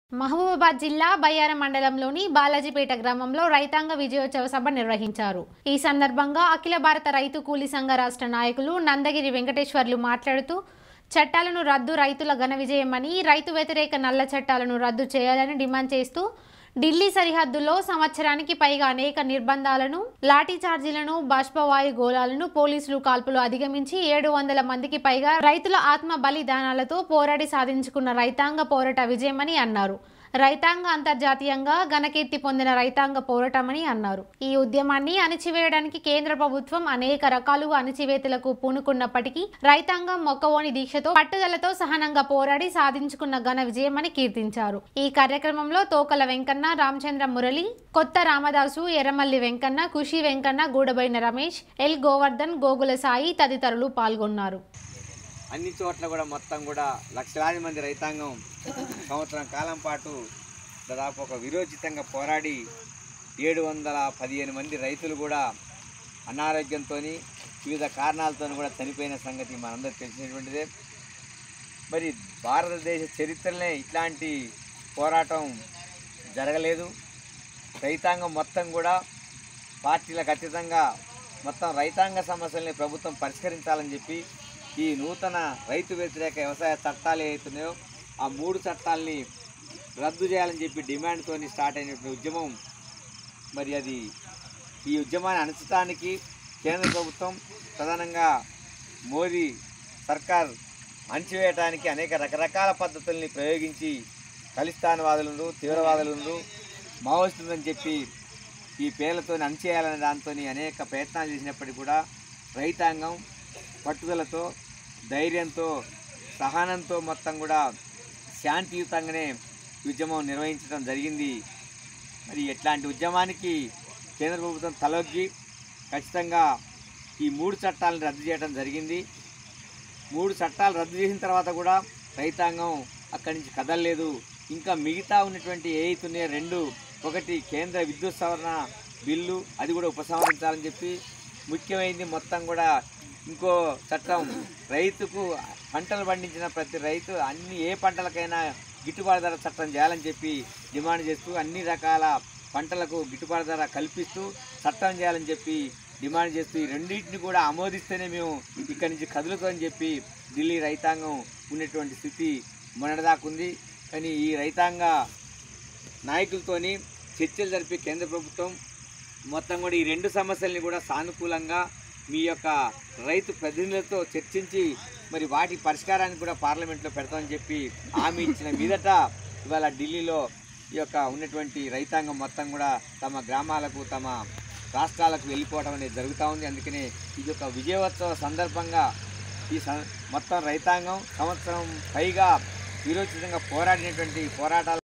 మహబూబాబాద్ జిల్లా బయ్యారం మండలంలోని బాలాజీపేట గ్రామంలో రైతాంగ విజయోత్సవ సభ నిర్వహించారు ఈ సందర్భంగా అఖిల భారత రైతు కూలీ సంఘ రాష్ట్ర నాయకులు నందగిరి వెంకటేశ్వర్లు మాట్లాడుతూ చట్టాలను రద్దు రైతుల ఘన విజయమని రైతు వ్యతిరేక నల్ల చట్టాలను రద్దు చేయాలని డిమాండ్ చేస్తూ ఢిల్లీ సరిహద్దులో సంవత్సరానికి పైగా అనేక నిర్బంధాలను లాఠీ చార్జీలను బాష్పవాయు గోళాలను పోలీసులు కాల్పులు అధిగమించి ఏడు వందల మందికి పైగా రైతుల ఆత్మ బలిదానాలతో పోరాడి సాధించుకున్న రైతాంగ పోరాట విజయమని అన్నారు రైతాంగ అంతర్జాతీయంగా ఘనకీర్తి పొందిన రైతాంగ పోరాటమని అన్నారు ఈ ఉద్యమాన్ని అణిచివేయడానికి కేంద్ర ప్రభుత్వం అనేక రకాలుగా అణిచివేతలకు పూనుకున్నప్పటికీ రైతాంగం మొక్కవోని దీక్షతో పట్టుదలతో సహనంగా పోరాడి సాధించుకున్న ఘన విజయమని కీర్తించారు ఈ కార్యక్రమంలో తోకల వెంకన్న రామచంద్ర మురళి కొత్త రామదాసు ఎర్రమల్లి వెంకన్న ఖుషి వెంకన్న గూడబైన రమేష్ ఎల్ గోవర్ధన్ గోగుల సాయి తదితరులు పాల్గొన్నారు అన్ని చోట్ల కూడా మొత్తం కూడా లక్షలాది మంది రైతాంగం సంవత్సరం కాలం పాటు దాదాపు ఒక విరోచితంగా పోరాడి ఏడు వందల పదిహేను మంది రైతులు కూడా అనారోగ్యంతో వివిధ కారణాలతో కూడా చనిపోయిన సంగతి మనందరూ తెలిసినటువంటిదే మరి భారతదేశ చరిత్రలోనే ఇట్లాంటి పోరాటం జరగలేదు రైతాంగం మొత్తం కూడా పార్టీలకు అతీతంగా మొత్తం రైతాంగ సమస్యల్ని ప్రభుత్వం పరిష్కరించాలని చెప్పి ఈ నూతన రైతు వ్యతిరేక వ్యవసాయ చట్టాలు ఏవైతున్నాయో ఆ మూడు చట్టాలని రద్దు చేయాలని చెప్పి డిమాండ్తో స్టార్ట్ అయినటువంటి ఉద్యమం మరి అది ఈ ఉద్యమాన్ని అణచడానికి కేంద్ర ప్రభుత్వం ప్రధానంగా మోదీ సర్కార్ అణచివేయటానికి అనేక రకరకాల పద్ధతుల్ని ప్రయోగించి ఖలిస్తాన్వాదులు తీవ్రవాదులు మావోయిస్టులని చెప్పి ఈ పేర్లతో అణచేయాలనే దాంతో అనేక ప్రయత్నాలు చేసినప్పటికీ కూడా రైతాంగం పట్టుదలతో ధైర్యంతో సహనంతో మొత్తం కూడా శాంతియుతంగానే ఈ ఉద్యమం నిర్వహించడం జరిగింది మరి ఎట్లాంటి ఉద్యమానికి కేంద్ర ప్రభుత్వం తలొగ్గి ఖచ్చితంగా ఈ మూడు చట్టాలను రద్దు చేయడం జరిగింది మూడు చట్టాలు రద్దు చేసిన తర్వాత కూడా రైతాంగం అక్కడి నుంచి కదలలేదు ఇంకా మిగతా ఉన్నటువంటి ఏవైతున్నాయో రెండు ఒకటి కేంద్ర విద్యుత్ సవరణ బిల్లు అది కూడా ఉపసంహరించాలని చెప్పి ముఖ్యమైనది మొత్తం కూడా ఇంకో చట్టం రైతుకు పంటలు పండించిన ప్రతి రైతు అన్ని ఏ పంటలకైనా గిట్టుబాటు ధర చట్టం చేయాలని చెప్పి డిమాండ్ చేస్తూ అన్ని రకాల పంటలకు గిట్టుబాటు ధర కల్పిస్తూ చట్టం చేయాలని చెప్పి డిమాండ్ చేస్తూ ఈ రెండింటిని కూడా ఆమోదిస్తేనే మేము ఇక్కడి నుంచి కదులుతామని చెప్పి ఢిల్లీ రైతాంగం ఉన్నటువంటి స్థితి మొన్నటిదాకుంది కానీ ఈ రైతాంగ నాయకులతోని చర్చలు జరిపి కేంద్ర ప్రభుత్వం మొత్తం కూడా ఈ రెండు సమస్యల్ని కూడా సానుకూలంగా మీ యొక్క రైతు ప్రతినిధులతో చర్చించి మరి వాటి పరిష్కారానికి కూడా పార్లమెంట్లో పెడతామని చెప్పి హామీ ఇచ్చిన మీదట ఇవాళ ఢిల్లీలో ఈ యొక్క ఉన్నటువంటి రైతాంగం మొత్తం కూడా తమ గ్రామాలకు తమ రాష్ట్రాలకు వెళ్ళిపోవడం అనేది జరుగుతూ ఉంది అందుకనే ఇది ఒక విజయోత్సవ సందర్భంగా ఈ సం మొత్తం రైతాంగం సంవత్సరం పైగా విరోచితంగా పోరాడినటువంటి పోరాటాల